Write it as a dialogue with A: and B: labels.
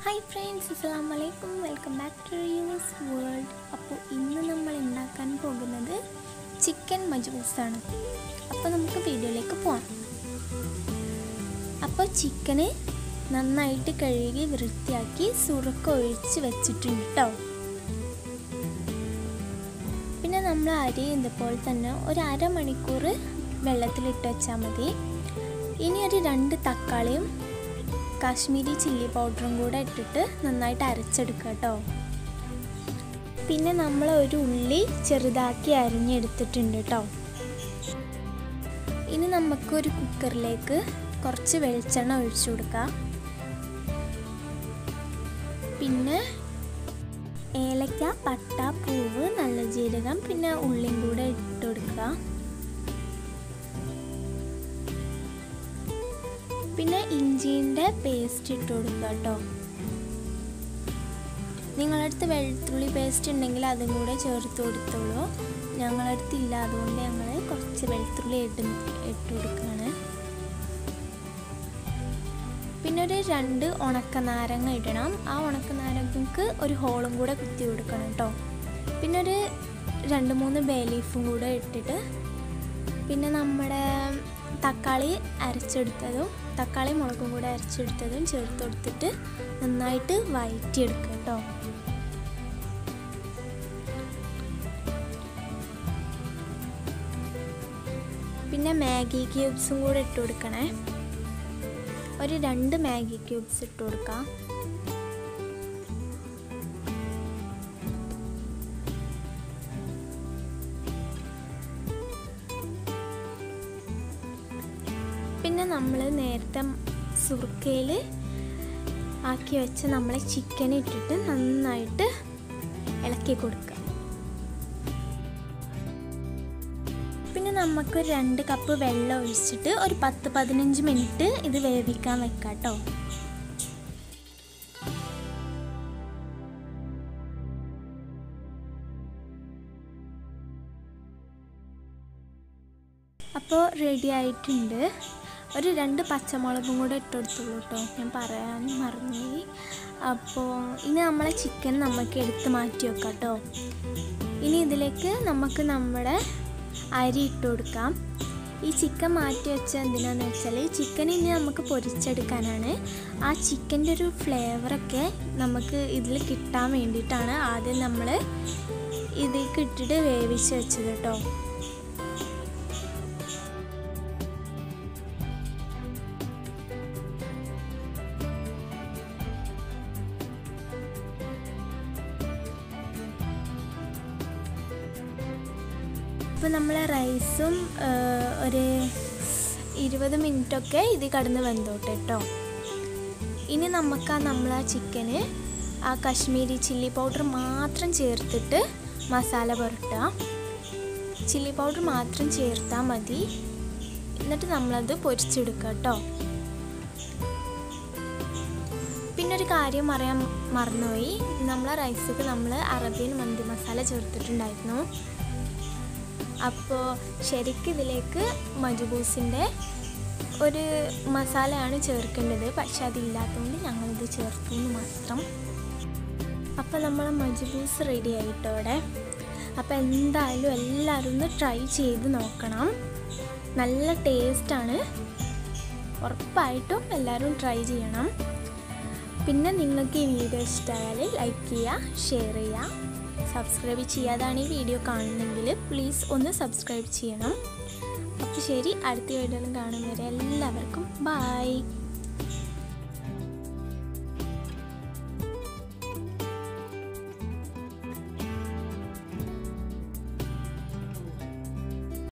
A: hi friends അസ്സാം വലൈക്കും welcome back to use world അപ്പോൾ ഇന്ന് നമ്മൾ ഉണ്ടാക്കാൻ പോകുന്നത് ചിക്കൻ മജൂസാണ് അപ്പോൾ നമുക്ക് വീഡിയോയിലേക്ക് പോവാം അപ്പോൾ ചിക്കന് നന്നായിട്ട് കഴുകി വൃത്തിയാക്കി സുറുക്ക ഒഴിച്ച് വെച്ചിട്ടുണ്ട് കേട്ടോ പിന്നെ നമ്മൾ അരി ഇതുപോലെ തന്നെ ഒരു അരമണിക്കൂർ വെള്ളത്തിലിട്ട് വെച്ചാൽ മതി ഇനി ഒരു രണ്ട് തക്കാളിയും കാശ്മീരി ചില്ലി പൗഡറും കൂടെ ഇട്ടിട്ട് നന്നായിട്ട് അരച്ചെടുക്കുക കേട്ടോ പിന്നെ നമ്മൾ ഒരു ഉള്ളി ചെറുതാക്കി അരിഞ്ഞെടുത്തിട്ടുണ്ട് കേട്ടോ ഇനി നമുക്കൊരു കുക്കറിലേക്ക് കുറച്ച് വെളിച്ചെണ്ണ ഒഴിച്ചു കൊടുക്കാം പിന്നെ ഏലക്ക പട്ട പൂവ് നല്ല ജീരകം പിന്നെ ഉള്ളിയും കൂടെ ഇട്ട് കൊടുക്കുക പിന്നെ ഇഞ്ചിൻ്റെ പേസ്റ്റ് ഇട്ട് കൊടുക്കുക കേട്ടോ നിങ്ങളടുത്ത് വെളുത്തുള്ളി പേസ്റ്റ് ഉണ്ടെങ്കിൽ അതും കൂടെ ചേർത്ത് കൊടുത്തോളൂ ഞങ്ങളടുത്ത് ഇല്ല അതുകൊണ്ട് ഞങ്ങൾ കുറച്ച് വെളുത്തുള്ളി ഇട്ട് ഇട്ട് കൊടുക്കുകയാണ് പിന്നെ ഒരു രണ്ട് ഉണക്ക നാരങ്ങ ഇടണം ആ ഉണക്ക നാരങ്ങക്ക് ഒരു ഹോളും കൂടെ കുത്തി കൊടുക്കണം കേട്ടോ പിന്നെ ഒരു രണ്ട് മൂന്ന് ബേ ലീഫും കൂടെ ഇട്ടിട്ട് പിന്നെ നമ്മുടെ തക്കാളി അരച്ചെടുത്തതും തക്കാളി മുളകും കൂടെ അരച്ചെടുത്തതും ചേർത്ത് കൊടുത്തിട്ട് നന്നായിട്ട് വഴറ്റിയെടുക്കുക കേട്ടോ പിന്നെ മാഗി ക്യൂബ്സും കൂടെ ഇട്ട് കൊടുക്കണേ ഒരു രണ്ട് മാഗി ക്യൂബ്സ് ഇട്ട് കൊടുക്കാം പിന്നെ നമ്മൾ നേരത്തെ സുർക്കയിൽ ആക്കി വെച്ച നമ്മളെ ചിക്കൻ ഇട്ടിട്ട് നന്നായിട്ട് ഇളക്കി കൊടുക്കുക പിന്നെ നമുക്ക് രണ്ട് കപ്പ് വെള്ളം ഒഴിച്ചിട്ട് ഒരു പത്ത് പതിനഞ്ച് മിനിറ്റ് ഇത് വേവിക്കാൻ വെക്കാം കേട്ടോ അപ്പോൾ റെഡി ആയിട്ടുണ്ട് ഒരു രണ്ട് പച്ചമുളകും കൂടെ ഇട്ടെടുത്തുള്ളൂ കേട്ടോ ഞാൻ പറയാൻ മറന്നുപോയി അപ്പോൾ ഇനി നമ്മളെ ചിക്കൻ നമുക്ക് എടുത്ത് മാറ്റി വെക്കാം കേട്ടോ ഇനി ഇതിലേക്ക് നമുക്ക് നമ്മുടെ അരി ഇട്ട് കൊടുക്കാം ഈ ചിക്കൻ മാറ്റി വെച്ച എന്തിനാന്ന് വെച്ചാൽ ചിക്കൻ ഇനി നമുക്ക് പൊരിച്ചെടുക്കാനാണ് ആ ചിക്കൻ്റെ ഒരു ഫ്ലേവറൊക്കെ നമുക്ക് ഇതിൽ കിട്ടാൻ വേണ്ടിയിട്ടാണ് ആദ്യം നമ്മൾ ഇതിലേക്ക് ഇട്ടിട്ട് വേവിച്ച് വെച്ചത് കേട്ടോ ഇപ്പോൾ നമ്മൾ റൈസും ഒരു ഇരുപത് മിനിറ്റൊക്കെ ഇത് കടന്ന് വെന്തോട്ടെ കേട്ടോ ഇനി നമുക്ക് ആ നമ്മൾ ആ ചിക്കന് ആ കശ്മീരി ചില്ലി പൗഡർ മാത്രം ചേർത്തിട്ട് മസാല പുരട്ടുക ചില്ലി പൗഡർ മാത്രം ചേർത്താൽ മതി എന്നിട്ട് നമ്മളത് പൊരിച്ചെടുക്കുക കേട്ടോ പിന്നെ ഒരു കാര്യം അറിയാൻ മറന്നുപോയി നമ്മളെ റൈസിക്ക് നമ്മൾ അറബിയൻ മന്തി മസാല ചേർത്തിട്ടുണ്ടായിരുന്നു അപ്പോൾ ശരിക്കും ഇതിലേക്ക് മജുബൂസിൻ്റെ ഒരു മസാലയാണ് ചേർക്കേണ്ടത് പക്ഷെ അതില്ലാത്തതുകൊണ്ട് ഞങ്ങളിത് ചേർത്തു എന്ന് മാത്രം അപ്പോൾ നമ്മൾ മജുബൂസ് റെഡി ആയിട്ടോടെ അപ്പോൾ എന്തായാലും എല്ലാവരും ഒന്ന് ട്രൈ ചെയ്ത് നോക്കണം നല്ല ടേസ്റ്റാണ് ഉറപ്പായിട്ടും എല്ലാവരും ട്രൈ ചെയ്യണം പിന്നെ നിങ്ങൾക്ക് ഈ വീഡിയോ ഇഷ്ടമായാൽ ലൈക്ക് ചെയ്യുക ഷെയർ ചെയ്യുക സബ്സ്ക്രൈബ് ചെയ്യാതാണ് ഈ വീഡിയോ കാണുന്നെങ്കിൽ പ്ലീസ് ഒന്ന് സബ്സ്ക്രൈബ് ചെയ്യണം അപ്പോൾ ശരി അടുത്ത വീഡിയോയിലും കാണും വരെ എല്ലാവർക്കും ബായ്